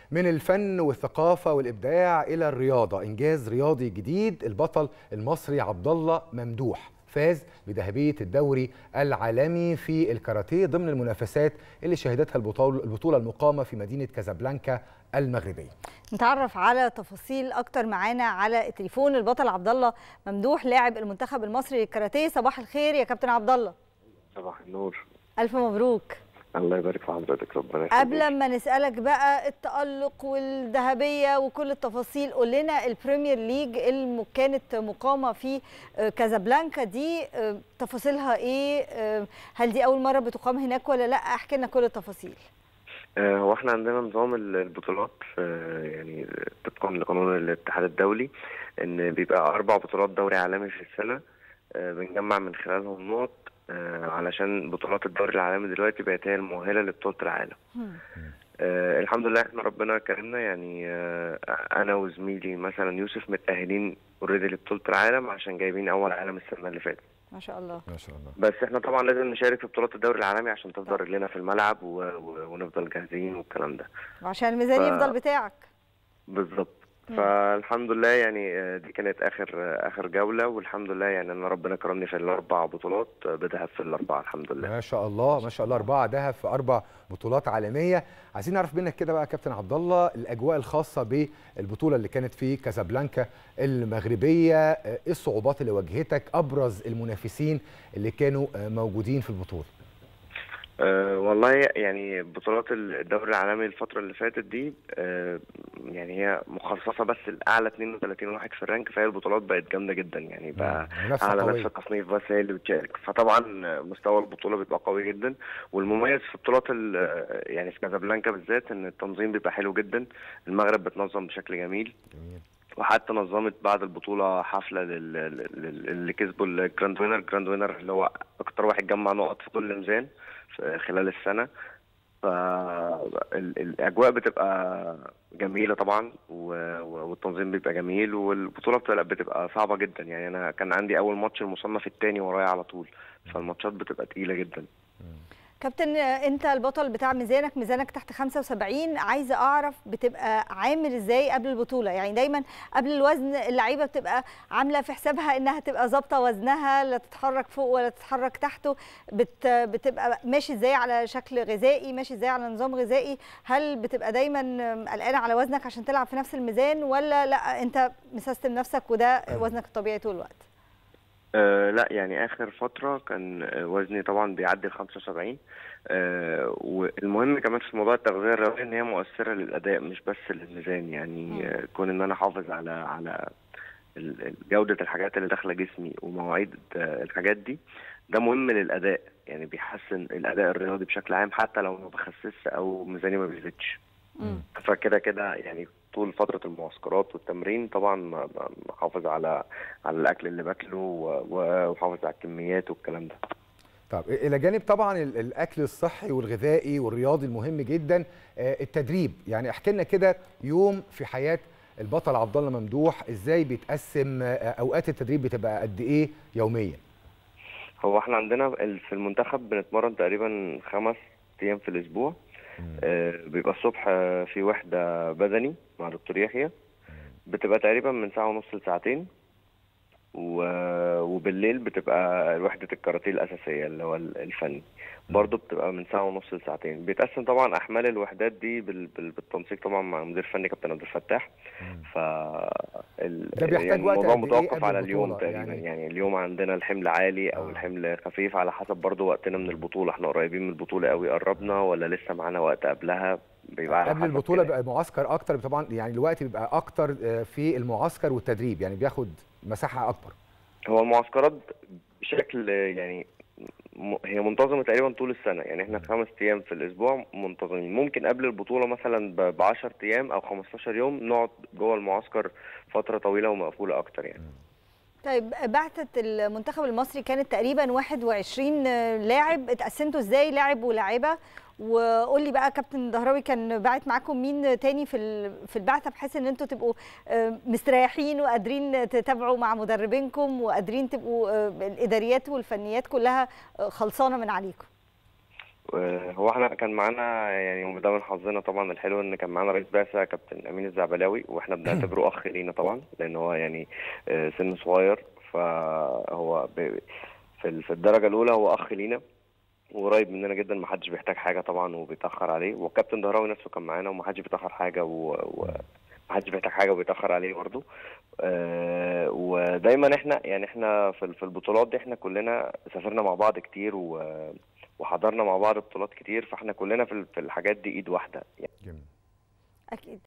من الفن والثقافة والإبداع إلى الرياضة إنجاز رياضي جديد البطل المصري عبد الله ممدوح فاز بذهبية الدوري العالمي في الكاراتيه ضمن المنافسات اللي شهدتها البطولة, البطولة المقامة في مدينة كازابلانكا المغربية نتعرف على تفاصيل اكتر معانا على التليفون البطل عبد الله ممدوح لاعب المنتخب المصري للكاراتيه صباح الخير يا كابتن عبد الله صباح النور الف مبروك الله يبارك في حضرتك ربنا يخليك قبل ما نسالك بقى التالق والذهبيه وكل التفاصيل قول لنا البريمير ليج اللي كانت مقامه في كازابلانكا دي تفاصيلها ايه هل دي اول مره بتقام هناك ولا لا احكي لنا كل التفاصيل هو احنا عندنا نظام البطولات يعني طبقا لقانون الاتحاد الدولي ان بيبقى اربع بطولات دوري عالمي في السنه بنجمع من خلالهم نقط علشان بطولات الدوري العالمي دلوقتي بقت هي المؤهله لبطوله العالم. آه الحمد لله احنا ربنا كرمنا يعني آه انا وزميلي مثلا يوسف متاهلين اوريدي لبطوله العالم عشان جايبين اول عالم السنه اللي فاتت. ما شاء الله ما شاء الله بس احنا طبعا لازم نشارك في بطولات الدوري العالمي عشان تفضل رجلنا في الملعب و... و... ونفضل جاهزين والكلام ده. وعشان الميزان ف... يفضل بتاعك. بالظبط. فالحمد لله يعني دي كانت اخر اخر جوله والحمد لله يعني انا ربنا كرمني في الاربع بطولات بذهب في الاربعه الحمد لله ما شاء الله ما شاء الله اربعه ذهب في اربع بطولات عالميه عايزين نعرف منك كده بقى كابتن عبد الله الاجواء الخاصه بالبطوله اللي كانت في كازابلانكا المغربيه ايه الصعوبات اللي واجهتك ابرز المنافسين اللي كانوا موجودين في البطوله أه والله يعني بطولات الدوري العالمي الفترة اللي فاتت دي أه يعني هي مخصصة بس لأعلى 32 واحد في الرانك فهي البطولات بقت جامدة جدا يعني بقى أعلى ناس في التصنيف بس هي اللي بتشارك فطبعا مستوى البطولة بيبقى قوي جدا والمميز في بطولات يعني في كازابلانكا بالذات إن التنظيم بيبقى حلو جدا المغرب بتنظم بشكل جميل جميل وحتى نظمت بعد البطوله حفله اللي كسبوا الجراند وينر الجراند وينر اللي هو اكتر واحد جمع نقط في كل ميزان خلال السنه فالاجواء بتبقى جميله طبعا والتنظيم بيبقى جميل والبطوله بتبقى صعبه جدا يعني انا كان عندي اول ماتش المصنف الثاني ورايا على طول فالماتشات بتبقى تقيله جدا كابتن انت البطل بتاع ميزانك ميزانك تحت 75 عايزه اعرف بتبقى عامل ازاي قبل البطوله يعني دايما قبل الوزن اللعيبه بتبقى عامله في حسابها انها تبقى ظابطه وزنها لا تتحرك فوق ولا تتحرك تحته بت بتبقى ماشي ازاي على شكل غذائي ماشي ازاي على نظام غذائي هل بتبقى دايما قلقانه على وزنك عشان تلعب في نفس الميزان ولا لا انت مسيستم نفسك وده وزنك الطبيعي طول الوقت أه لا يعني اخر فتره كان وزني طبعا بيعدي ال 75 أه والمهم كمان في موضوع التغذيه الرياضيه ان هي مؤثره للاداء مش بس للميزان يعني أه كون ان انا احافظ على على جوده الحاجات اللي داخله جسمي ومواعيد الحاجات دي ده مهم للاداء يعني بيحسن الاداء الرياضي بشكل عام حتى لو ما بخسسش او ميزاني ما بيزيدش فكده كده يعني طول فتره المعسكرات والتمرين طبعا محافظ على على الاكل اللي باكله ومحافظ على الكميات والكلام ده طب الى جانب طبعا الاكل الصحي والغذائي والرياضي المهم جدا التدريب يعني احكي لنا كده يوم في حياه البطل عبد الله ممدوح ازاي بيتقسم اوقات التدريب بتبقى قد ايه يوميا هو احنا عندنا في المنتخب بنتمرن تقريبا خمس ايام في الاسبوع آه بيبقى الصبح في وحدة بدني مع دكتور يحيى بتبقى تقريبا من ساعة ونص لساعتين وبالليل بتبقى وحدة الكاراتيه الأساسية اللي هو الفني برضه بتبقى من ساعة ونص لساعتين بيتقسم طبعا أحمال الوحدات دي بالتنسيق طبعا مع مدير فني كابتن عبد الفتاح ف ده بيحتاج يعني وقت الموضوع متوقف على اليوم تقريبا يعني, يعني اليوم عندنا الحمل عالي او آه. الحمل خفيف على حسب برضه وقتنا من البطوله احنا قريبين من البطوله قوي قربنا ولا لسه معانا وقت قبلها بيبقى قبل البطوله بيبقى معسكر اكتر طبعا يعني الوقت بيبقى اكتر في المعسكر والتدريب يعني بياخد مساحه اكبر هو المعسكرات بشكل يعني هي منتظمه تقريبا طول السنه يعني احنا خمس ايام في الاسبوع منتظمين ممكن قبل البطوله مثلا ب 10 ايام او 15 يوم نقعد جوه المعسكر فتره طويله ومقفوله اكتر يعني طيب بعثه المنتخب المصري كانت تقريبا 21 لاعب اتقسمتوا ازاي لاعب ولاعيبه وقول لي بقى كابتن دهراوي كان باعت معاكم مين تاني في في البعثه بحيث ان انتوا تبقوا مستريحين وقادرين تتابعوا مع مدربينكم وقادرين تبقوا الاداريات والفنيات كلها خلصانه من عليكم آه، هو احنا كان معانا يعني وده من حظنا طبعا الحلو ان كان معانا رئيس بعثه كابتن امين الزعبلاوي واحنا بنعتبره اخ لينا طبعا لان هو يعني آه، سن صغير فهو ب- في ال- في الدرجه الاولى هو اخ لينا وقريب مننا جدا ما حدش بيحتاج حاجه طبعا وبيتاخر عليه والكابتن دهراوي نفسه كان معانا وما حدش بيتاخر حاجه و... و... ما حدش بيحتاج حاجه وبيتاخر عليه برضه آه ودايما احنا يعني احنا في ال- في البطولات دي احنا كلنا سافرنا مع بعض كتير و... وحضرنا مع بعض بطولات كتير فاحنا كلنا في ال- في الحاجات دي ايد واحده يعني جميل اكيد